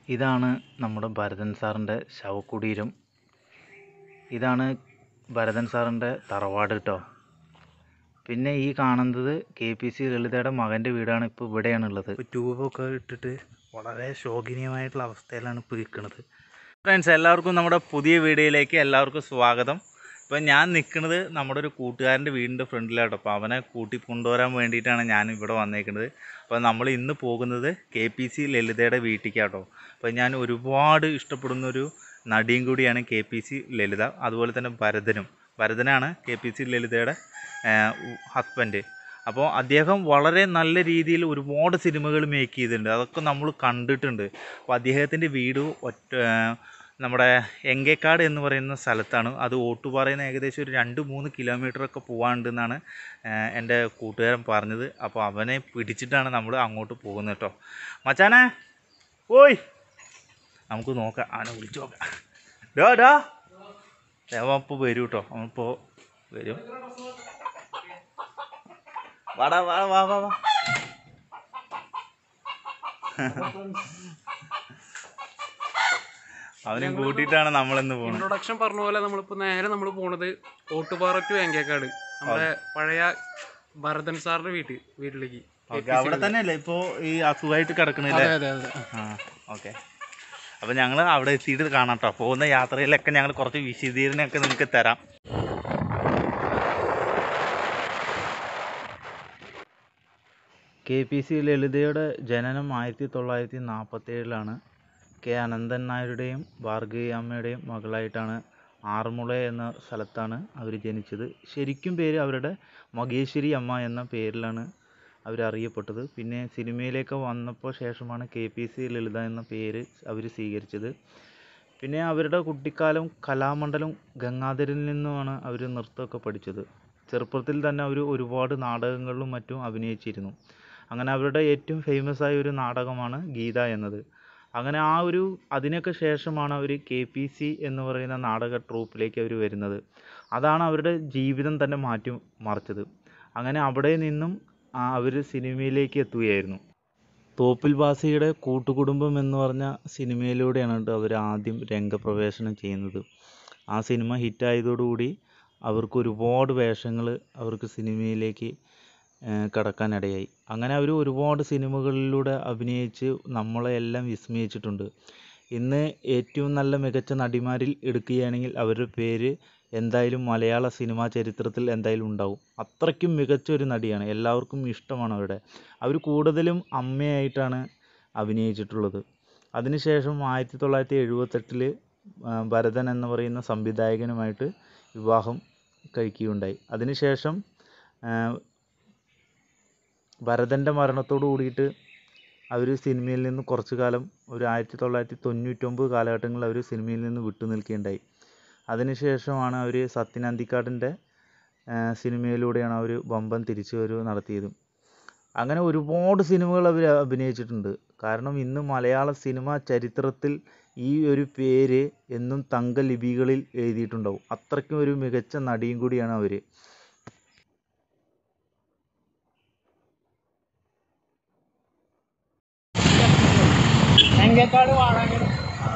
ഇതാണ് നമ്മുടെ ഭരതൻ സാറിൻ്റെ ശവകുടീരം ഇതാണ് ഭരതൻ സാറിൻ്റെ തറവാട് കേട്ടോ പിന്നെ ഈ കാണുന്നത് കെ പി സി ലളിതയുടെ മകൻ്റെ വീടാണ് ഇപ്പോൾ ഇവിടെയാണുള്ളത് ട്യൂബൊക്കെ ഇട്ടിട്ട് വളരെ ശോകനീയമായിട്ടുള്ള അവസ്ഥയിലാണ് ഇപ്പോൾ ഇരിക്കുന്നത് ഫ്രണ്ട്സ് എല്ലാവർക്കും നമ്മുടെ പുതിയ വീഡിയോയിലേക്ക് എല്ലാവർക്കും സ്വാഗതം ഇപ്പം ഞാൻ നിൽക്കുന്നത് നമ്മുടെ ഒരു കൂട്ടുകാരൻ്റെ വീടിൻ്റെ ഫ്രണ്ടിലാട്ടോ അപ്പോൾ അവനെ കൂട്ടി കൊണ്ടുവരാൻ വേണ്ടിയിട്ടാണ് ഞാൻ ഇവിടെ വന്നേക്കുന്നത് അപ്പോൾ നമ്മൾ ഇന്ന് പോകുന്നത് കെ പി സി ലളിതയുടെ വീട്ടിലേക്കാട്ടോ അപ്പോൾ ഞാൻ ഒരുപാട് ഇഷ്ടപ്പെടുന്ന ഒരു നടിയും കൂടിയാണ് കെ പി സി ലളിത അതുപോലെ തന്നെ ഭരതനും ഭരതനാണ് കെ പി സി ലളിതയുടെ ഹസ്ബൻഡ് അപ്പോൾ അദ്ദേഹം വളരെ നല്ല രീതിയിൽ ഒരുപാട് സിനിമകൾ മേക്ക് ചെയ്തിട്ടുണ്ട് അതൊക്കെ നമ്മൾ കണ്ടിട്ടുണ്ട് അപ്പോൾ അദ്ദേഹത്തിൻ്റെ വീട് ഒറ്റ നമ്മുടെ എങ്കേക്കാട് എന്ന് പറയുന്ന സ്ഥലത്താണ് അത് ഓട്ടുപാറയിൽ നിന്ന് ഏകദേശം ഒരു രണ്ട് മൂന്ന് കിലോമീറ്ററൊക്കെ പോകാനുണ്ടെന്നാണ് എൻ്റെ കൂട്ടുകാരൻ പറഞ്ഞത് അപ്പോൾ അവനെ പിടിച്ചിട്ടാണ് നമ്മൾ അങ്ങോട്ട് പോകുന്നത് കേട്ടോ മച്ചാനെ ഓയ് നമുക്ക് നോക്കാം അവനെ വിളിച്ചു നോക്കാം ഡോ ഡോ അവൻ ഇപ്പോൾ വരും കേട്ടോ അവനിപ്പോൾ വരും വാടാ വാ വാ വാ വാ അവനും കൂട്ടിയിട്ടാണ് നമ്മളിന്ന് പോകുന്നത് ഇൻട്രൊഡക്ഷൻ പറഞ്ഞ പോലെ നമ്മളിപ്പോ നേരെ നമ്മൾ പോണത് ഓട്ടുപാറ ടു എങ്കേക്കാട് നമ്മുടെ പഴയ ഭരതൻ സാറിന്റെ വീട്ടിൽ വീട്ടിലേക്ക് ഓക്കെ അവിടെ തന്നെയല്ലേ ഇപ്പോൾ ഈ അസുഖമായിട്ട് കിടക്കണില്ലേ അതെ അതെ അതെ ആ ഓക്കെ അപ്പോൾ ഞങ്ങൾ അവിടെ എത്തിയിട്ട് കാണാം കേട്ടോ പോകുന്ന യാത്രയിലൊക്കെ ഞങ്ങൾ കുറച്ച് വിശദീകരണമൊക്കെ നിങ്ങൾക്ക് തരാം കെ പി സി ലളിതയുടെ ജനനം ആയിരത്തി തൊള്ളായിരത്തി നാൽപ്പത്തേഴിലാണ് കെ അനന്തൻ നായരുടെയും ഭാർഗവി അമ്മയുടെയും മകളായിട്ടാണ് ആറന്മുള എന്ന സ്ഥലത്താണ് അവർ ജനിച്ചത് ശരിക്കും പേര് അവരുടെ മകേശ്വരി അമ്മ എന്ന പേരിലാണ് അവരറിയപ്പെട്ടത് പിന്നെ സിനിമയിലേക്ക് വന്നപ്പോൾ ശേഷമാണ് കെ പി സി ലളിത എന്ന പേര് അവർ സ്വീകരിച്ചത് പിന്നെ അവരുടെ കുട്ടിക്കാലം കലാമണ്ഡലം ഗംഗാധരിൽ നിന്നുമാണ് അവർ നൃത്തമൊക്കെ പഠിച്ചത് ചെറുപ്പത്തിൽ തന്നെ അവർ ഒരുപാട് നാടകങ്ങളിലും മറ്റും അഭിനയിച്ചിരുന്നു അങ്ങനെ അവരുടെ ഏറ്റവും ഫേമസ് ആയ ഒരു നാടകമാണ് ഗീത എന്നത് അങ്ങനെ ആ ഒരു അതിനൊക്കെ ശേഷമാണ് അവർ കെ പി സി എന്ന് പറയുന്ന നാടക ട്രൂപ്പിലേക്ക് അവർ വരുന്നത് അതാണ് അവരുടെ ജീവിതം തന്നെ മാറ്റി മറിച്ചത് അങ്ങനെ അവിടെ നിന്നും അവർ സിനിമയിലേക്ക് എത്തുകയായിരുന്നു തോപ്പിൽ ബാസിയുടെ കൂട്ടുകുടുംബം എന്ന് പറഞ്ഞ സിനിമയിലൂടെയാണ് അവർ ആദ്യം രംഗപ്രവേശനം ചെയ്യുന്നത് ആ സിനിമ ഹിറ്റായതോടുകൂടി അവർക്ക് ഒരുപാട് വേഷങ്ങൾ അവർക്ക് സിനിമയിലേക്ക് കടക്കാനിടയായി അങ്ങനെ അവർ ഒരുപാട് സിനിമകളിലൂടെ അഭിനയിച്ച് നമ്മളെ എല്ലാം വിസ്മയിച്ചിട്ടുണ്ട് ഇന്ന് ഏറ്റവും നല്ല മികച്ച നടിമാരിൽ എടുക്കുകയാണെങ്കിൽ അവരുടെ പേര് എന്തായാലും മലയാള സിനിമാ ചരിത്രത്തിൽ എന്തായാലും ഉണ്ടാവും അത്രയ്ക്കും മികച്ച ഒരു നടിയാണ് എല്ലാവർക്കും ഇഷ്ടമാണ് അവരുടെ അവർ കൂടുതലും അമ്മയായിട്ടാണ് അഭിനയിച്ചിട്ടുള്ളത് അതിനുശേഷം ആയിരത്തി തൊള്ളായിരത്തി എഴുപത്തെട്ടിൽ ഭരതൻ എന്ന് പറയുന്ന സംവിധായകനുമായിട്ട് വിവാഹം കഴിക്കുകയുണ്ടായി അതിനുശേഷം ഭരതൻ്റെ മരണത്തോട് കൂടിയിട്ട് അവർ സിനിമയിൽ നിന്ന് കുറച്ച് കാലം ഒരു ആയിരത്തി തൊള്ളായിരത്തി തൊണ്ണൂറ്റൊമ്പത് കാലഘട്ടങ്ങളിൽ അവർ സിനിമയിൽ നിന്ന് വിട്ടു നിൽക്കുകയുണ്ടായി അതിനുശേഷമാണ് അവർ സത്യൻ അന്തിക്കാടിൻ്റെ സിനിമയിലൂടെയാണ് അവർ വമ്പൻ തിരിച്ചുവരവ് നടത്തിയതും അങ്ങനെ ഒരുപാട് സിനിമകൾ അവർ അഭിനയിച്ചിട്ടുണ്ട് കാരണം ഇന്ന് മലയാള സിനിമ ചരിത്രത്തിൽ ഈ ഒരു പേര് എന്നും തങ്ക ലിപികളിൽ എഴുതിയിട്ടുണ്ടാവും അത്രയ്ക്കും ഒരു മികച്ച നടിയും കൂടിയാണ് അവർ എങ്കേക്കാട് വാഴാങ്കട്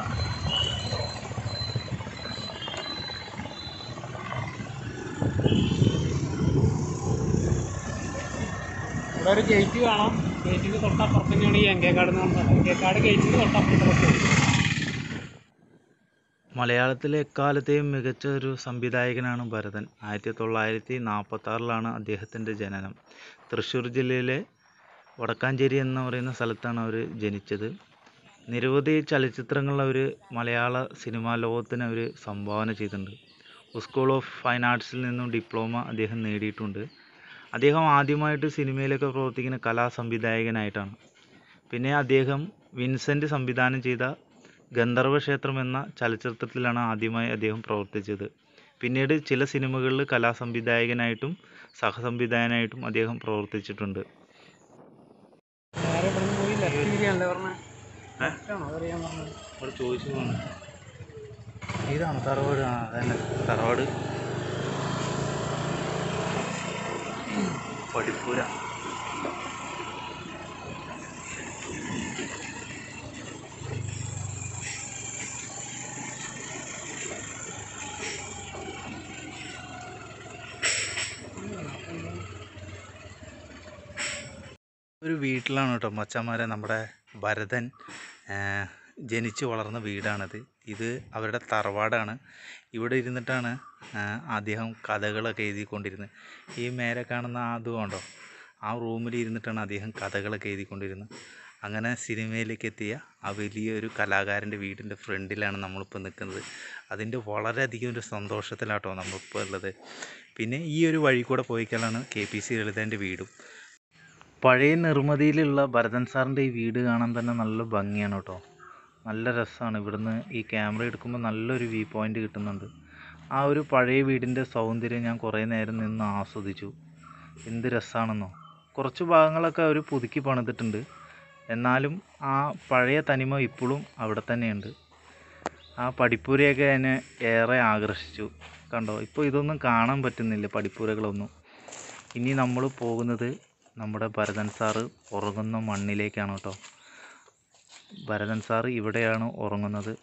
ഇവിടെ ഒരു ഗേറ്റ് കാണാം ഗേറ്റിന് തൊട്ടപ്പുറത്ത് തന്നെയാണ് ഈ എങ്കേക്കാട് എന്ന് പറഞ്ഞത് എങ്കേക്കാട് ഗേറ്റിന് തൊട്ടപ്പുറത്ത് മലയാളത്തിലെ എക്കാലത്തെയും മികച്ച ഒരു സംവിധായകനാണ് ഭരതൻ ആയിരത്തി തൊള്ളായിരത്തി നാൽപ്പത്താറിലാണ് അദ്ദേഹത്തിൻ്റെ ജനനം തൃശ്ശൂർ ജില്ലയിലെ വടക്കാഞ്ചേരി എന്ന് പറയുന്ന സ്ഥലത്താണ് അവർ ജനിച്ചത് നിരവധി ചലച്ചിത്രങ്ങൾ അവർ മലയാള സിനിമാ ലോകത്തിന് അവർ സംഭാവന ചെയ്തിട്ടുണ്ട് സ്കൂൾ ഓഫ് ഫൈൻ ആർട്സിൽ നിന്നും ഡിപ്ലോമ അദ്ദേഹം നേടിയിട്ടുണ്ട് അദ്ദേഹം ആദ്യമായിട്ട് സിനിമയിലൊക്കെ പ്രവർത്തിക്കുന്ന കലാ സംവിധായകനായിട്ടാണ് പിന്നെ അദ്ദേഹം വിൻസെൻ്റ് സംവിധാനം ചെയ്ത ഗന്ധർവ ക്ഷേത്രം എന്ന ചലച്ചിത്രത്തിലാണ് ആദ്യമായി അദ്ദേഹം പ്രവർത്തിച്ചത് പിന്നീട് ചില സിനിമകളിൽ കലാസംവിധായകനായിട്ടും സഹസംവിധായകനായിട്ടും അദ്ദേഹം പ്രവർത്തിച്ചിട്ടുണ്ട് നേരെ ഇവിടുന്ന് പോയി ലെഫ്റ്റ് തിരിയാണല്ലേ പറഞ്ഞത് ഏ? ആണോ അതറിയാൻ പറഞ്ഞത് അവിടെ ചോദിച്ചു പോകണം ഇതാണ് തറവാട് ആ അതന്നെ തറവാട് പഠിപ്പൂര ഒരു വീട്ടിലാണ് കേട്ടോ മച്ചന്മാരെ നമ്മുടെ ഭരതൻ ആ, ജനിച്ചു വളർന്ന വീടാണിത് ഇത് അവരുടെ തറവാടാണ് ഇവിടെ ഇരുന്നിട്ടാണ് ആ, അദ്ദേഹം കഥകളൊക്കെ എഴുതിക്കൊണ്ടിരുന്നത് ഈ മേലെ കാണുന്ന ആ അത് കണ്ടോ ആ റൂമിൽ ഇരുന്നിട്ടാണ് അദ്ദേഹം കഥകളൊക്കെ എഴുതിക്കൊണ്ടിരുന്നത് അങ്ങനെ സിനിമയിലേക്ക് എത്തിയ ആ വലിയൊരു കലാകാരൻ്റെ വീടിൻ്റെ ഫ്രണ്ടിലാണ് നമ്മളിപ്പോൾ നിൽക്കുന്നത് അതിൻ്റെ വളരെയധികം ഒരു സന്തോഷത്തിലാട്ടോ നമ്മളിപ്പോൾ ഉള്ളത് പിന്നെ ഈ ഒരു വഴി കൂടെ പോയിക്കാലാണ് കെ പി സി ലളിതൻ്റെ വീടും പഴയ നിർമ്മിതിയിലുള്ള ഭരതൻ സാറിൻ്റെ ഈ വീട് കാണാൻ തന്നെ നല്ല ഭംഗിയാണ് കേട്ടോ നല്ല രസമാണ് ഇവിടുന്ന് ഈ ക്യാമറ എടുക്കുമ്പോൾ നല്ലൊരു വ്യൂ പോയിൻ്റ് കിട്ടുന്നുണ്ട് ആ ഒരു പഴയ വീടിൻ്റെ സൗന്ദര്യം ഞാൻ കുറേ നേരം നിന്ന് ആസ്വദിച്ചു എന്ത് രസമാണെന്നോ കുറച്ച് ഭാഗങ്ങളൊക്കെ അവർ പുതുക്കി പണിതിട്ടുണ്ട് എന്നാലും ആ പഴയ തനിമ ഇപ്പോഴും അവിടെ തന്നെയുണ്ട് ആ പടിപ്പുരയൊക്കെ എന്നെ ഏറെ ആകർഷിച്ചു കണ്ടോ ഇപ്പോൾ ഇതൊന്നും കാണാൻ പറ്റുന്നില്ല പടിപ്പുരകളൊന്നും ഇനി നമ്മൾ പോകുന്നത് നമ്മുടെ ഭരതൻ സാറ് ഉറങ്ങുന്ന മണ്ണിലേക്കാണ് കേട്ടോ ഭരതൻ സാറ് ഇവിടെയാണ് ഉറങ്ങുന്നത്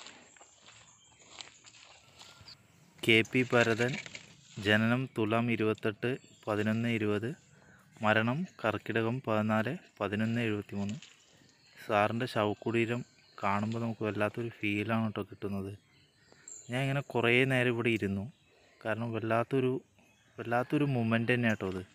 കെ പി ഭരതൻ ജനനം തുലാം ഇരുപത്തെട്ട് പതിനൊന്ന് ഇരുപത് മരണം കർക്കിടകം പതിനാല് പതിനൊന്ന് എഴുപത്തി മൂന്ന് സാറിൻ്റെ ശവകുടീരം കാണുമ്പോൾ നമുക്ക് വല്ലാത്തൊരു ഫീലാണ് കേട്ടോ കിട്ടുന്നത് ഞാൻ ഇങ്ങനെ കുറേ നേരം ഇവിടെ ഇരുന്നു കാരണം വല്ലാത്തൊരു വല്ലാത്തൊരു മൊമെൻ്റ് തന്നെ കേട്ടോ അത്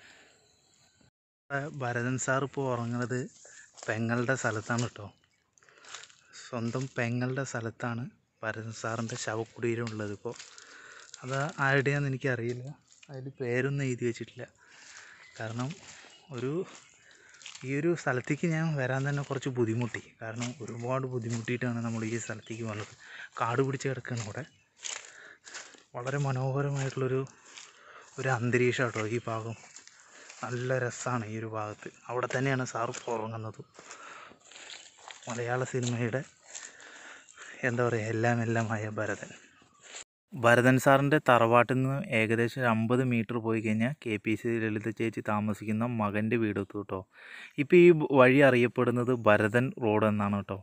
ഭരതൻ സാർ ഇപ്പോൾ ഉറങ്ങുന്നത് പെങ്ങളുടെ സ്ഥലത്താണ് കേട്ടോ സ്വന്തം പെങ്ങളുടെ സ്ഥലത്താണ് ഭരതൻ സാറിൻ്റെ ശവകുടീരം ഉള്ളത് ഇപ്പോൾ അത് ആരുടെയാണെന്ന് എനിക്കറിയില്ല അതിൽ പേരൊന്നും എഴുതി വെച്ചിട്ടില്ല കാരണം ഒരു ഈ ഒരു സ്ഥലത്തേക്ക് ഞാൻ വരാൻ തന്നെ കുറച്ച് ബുദ്ധിമുട്ടി കാരണം ഒരുപാട് ബുദ്ധിമുട്ടിയിട്ടാണ് നമ്മൾ ഈ സ്ഥലത്തേക്ക് വന്നത് കാട് പിടിച്ച് കിടക്കുകയാണ് ഇവിടെ വളരെ മനോഹരമായിട്ടുള്ളൊരു ഒരു അന്തരീക്ഷം കേട്ടോ ഈ ഭാഗം നല്ല രസമാണ് ഈ ഒരു ഭാഗത്ത് അവിടെ തന്നെയാണ് സാറ് ഉറങ്ങുന്നത് മലയാള സിനിമയുടെ എന്താ പറയുക എല്ലാം എല്ലാമായ ഭരതൻ ഭരതൻ സാറിൻ്റെ തറവാട്ടിൽ നിന്ന് ഏകദേശം ഒരു അമ്പത് മീറ്റർ പോയി കഴിഞ്ഞാൽ കെ പി സി ലളിത ചേച്ചി താമസിക്കുന്ന മകൻ്റെ വീടെത്തു കേട്ടോ ഇപ്പോൾ ഈ വഴി അറിയപ്പെടുന്നത് ഭരതൻ റോഡ് എന്നാണ് കേട്ടോ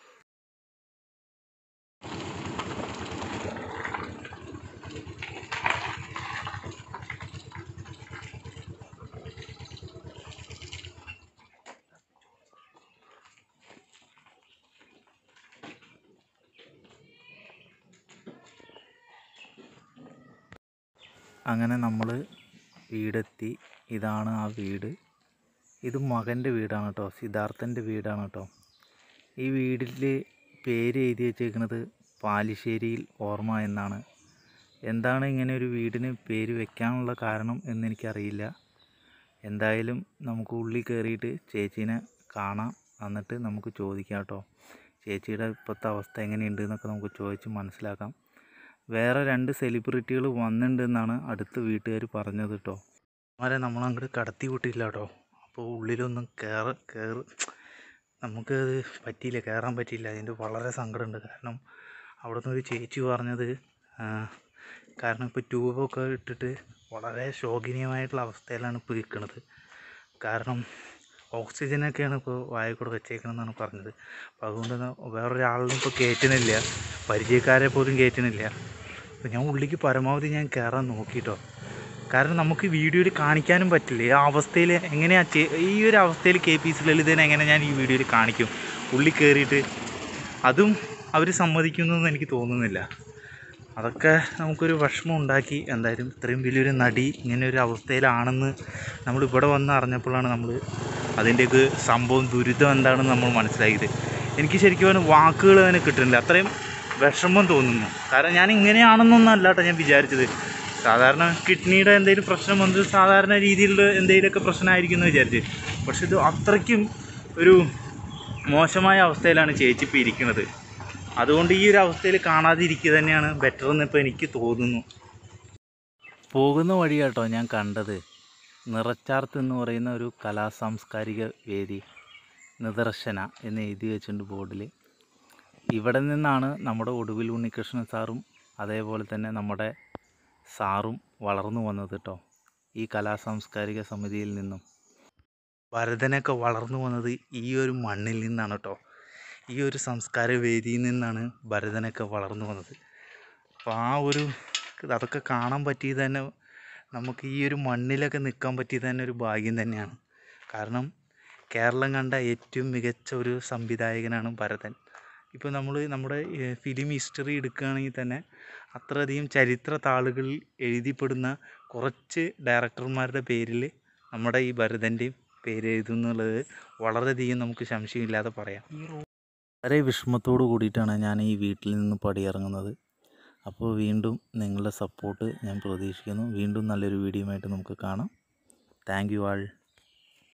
അങ്ങനെ നമ്മൾ വീടെത്തി ഇതാണ് ആ വീട് ഇത് മകൻ്റെ വീടാണ് കേട്ടോ സിദ്ധാർത്ഥൻ്റെ വീടാണ് കേട്ടോ ഈ വീട്ടിൽ പേര് എഴുതി വെച്ചേക്കുന്നത് പാലിശ്ശേരിയിൽ ഓർമ്മ എന്നാണ് എന്താണ് ഇങ്ങനെ ഒരു വീടിന് പേര് വെക്കാനുള്ള കാരണം എന്നെനിക്കറിയില്ല എന്തായാലും നമുക്ക് ഉള്ളിൽ കയറിയിട്ട് ചേച്ചീനെ കാണാം എന്നിട്ട് നമുക്ക് ചോദിക്കാം കേട്ടോ ചേച്ചിയുടെ ഇപ്പോഴത്തെ അവസ്ഥ എങ്ങനെയുണ്ട് എന്നൊക്കെ നമുക്ക് ചോദിച്ച് മനസ്സിലാക്കാം വേറെ രണ്ട് സെലിബ്രിറ്റികൾ വന്നിട്ടുണ്ടെന്നാണ് അടുത്ത വീട്ടുകാർ പറഞ്ഞത് കേട്ടോ അവരെ നമ്മളങ്ങോട്ട് കടത്തി വിട്ടില്ല കേട്ടോ അപ്പോൾ ഉള്ളിലൊന്നും കയറ കയറി നമുക്കത് പറ്റിയില്ല കയറാൻ പറ്റിയില്ല അതിൻ്റെ വളരെ സങ്കടമുണ്ട് കാരണം അവിടുന്ന് ഒരു ചേച്ചി പറഞ്ഞത് ആ, കാരണം ഇപ്പോൾ ട്യൂബൊക്കെ ഇട്ടിട്ട് വളരെ ശോചനീയമായിട്ടുള്ള അവസ്ഥയിലാണ് ഇപ്പോൾ ഇരിക്കുന്നത് കാരണം ഓക്സിജനൊക്കെയാണ് ഇപ്പോൾ വായ കൂടെ വെച്ചേക്കണമെന്നാണ് പറഞ്ഞത് അപ്പോൾ അതുകൊണ്ട് തന്നെ വേറൊരാളിനും ഇപ്പോൾ കയറ്റുന്നില്ല പരിചയക്കാരെ പോലും കയറ്റുന്നില്ല അപ്പോൾ ഞാൻ ഉള്ളിലേക്ക് പരമാവധി ഞാൻ കയറാൻ നോക്കിട്ടോ കാരണം നമുക്ക് വീഡിയോയിൽ കാണിക്കാനും പറ്റില്ല ഈ അവസ്ഥയിൽ എങ്ങനെയാ ചെ- ഈ ഒരു അവസ്ഥയിൽ കെ പി സി ലളിതനെ എങ്ങനെ ഞാൻ ഈ വീഡിയോയിൽ കാണിക്കും ഉള്ളിൽ കയറിയിട്ട് അതും അവർ സമ്മതിക്കുന്നതെന്ന് എനിക്ക് തോന്നുന്നില്ല അതൊക്കെ നമുക്കൊരു വിഷമം ഉണ്ടാക്കി എന്തായാലും ഇത്രയും വലിയൊരു നടി ഇങ്ങനെ ഒരു അവസ്ഥയിലാണെന്ന് നമ്മൾ ഇവിടെ വന്ന് അറിഞ്ഞപ്പോഴാണ് നമ്മൾ അതിൻ്റെയൊക്കെ സംഭവം ദുരിതം എന്താണെന്ന് നമ്മൾ മനസ്സിലാക്കിയത് എനിക്ക് ശരിക്കും പറഞ്ഞാൽ വാക്കുകൾ അതിന് കിട്ടുന്നില്ല അത്രയും വിഷമം തോന്നുന്നു കാരണം ഞാൻ ഇങ്ങനെയാണെന്നൊന്നും അല്ല കേട്ടോ ഞാൻ വിചാരിച്ചത് സാധാരണ കിഡ്നിയുടെ എന്തെങ്കിലും പ്രശ്നം വന്നത് സാധാരണ രീതിയിലുള്ള എന്തെങ്കിലുമൊക്കെ പ്രശ്നമായിരിക്കും എന്ന് വിചാരിച്ച് പക്ഷെ ഇത് അത്രയ്ക്കും ഒരു മോശമായ അവസ്ഥയിലാണ് ചേച്ചി ഇപ്പോൾ ഇരിക്കുന്നത് അതുകൊണ്ട് ഈ ഒരു അവസ്ഥയിൽ കാണാതിരിക്കുക തന്നെയാണ് ബെറ്റർ എന്ന് ഇപ്പോൾ എനിക്ക് തോന്നുന്നു പോകുന്ന വഴി കേട്ടോ ഞാൻ കണ്ടത് നിറച്ചാർത്ത് എന്ന് പറയുന്ന ഒരു കലാ സാംസ്കാരിക വേദി നിദർശന എന്ന് എഴുതി വെച്ചിട്ടുണ്ട് ബോർഡിൽ ഇവിടെ നിന്നാണ് നമ്മുടെ ഒടുവിൽ ഉണ്ണികൃഷ്ണൻ സാറും അതേപോലെ തന്നെ നമ്മുടെ സാറും വളർന്നു വന്നത് കേട്ടോ ഈ കലാ സാംസ്കാരിക സമിതിയിൽ നിന്നും ഭരതനൊക്കെ വളർന്നു വന്നത് ഈ ഒരു മണ്ണിൽ നിന്നാണ് കേട്ടോ ഈ ഒരു സംസ്കാര വേദിയിൽ നിന്നാണ് ഭരതനൊക്കെ വളർന്നു വന്നത് അപ്പോൾ ആ ഒരു അതൊക്കെ കാണാൻ പറ്റിയത് തന്നെ നമുക്ക് ഈ ഒരു മണ്ണിലൊക്കെ നിൽക്കാൻ പറ്റിയത് തന്നെ ഒരു ഭാഗ്യം തന്നെയാണ് കാരണം കേരളം കണ്ട ഏറ്റവും മികച്ച ഒരു സംവിധായകനാണ് ഭരതൻ ഇപ്പോൾ നമ്മൾ നമ്മുടെ ഫിലിം ഹിസ്റ്ററി എടുക്കുകയാണെങ്കിൽ തന്നെ അത്രയധികം ചരിത്ര താളുകളിൽ എഴുതിപ്പെടുന്ന കുറച്ച് ഡയറക്ടർമാരുടെ പേരിൽ നമ്മുടെ ഈ ഭരതൻ്റെയും പേര് എഴുതുന്നുള്ളത് വളരെയധികം നമുക്ക് സംശയമില്ലാതെ പറയാം വളരെ വിഷമത്തോട് കൂടിയിട്ടാണ് ഞാൻ ഈ വീട്ടിൽ നിന്ന് പടിയിറങ്ങുന്നത് അപ്പോൾ വീണ്ടും നിങ്ങളുടെ സപ്പോർട്ട് ഞാൻ പ്രതീക്ഷിക്കുന്നു വീണ്ടും നല്ലൊരു വീഡിയോയുമായിട്ട് നമുക്ക് കാണാം താങ്ക് യു ആൾ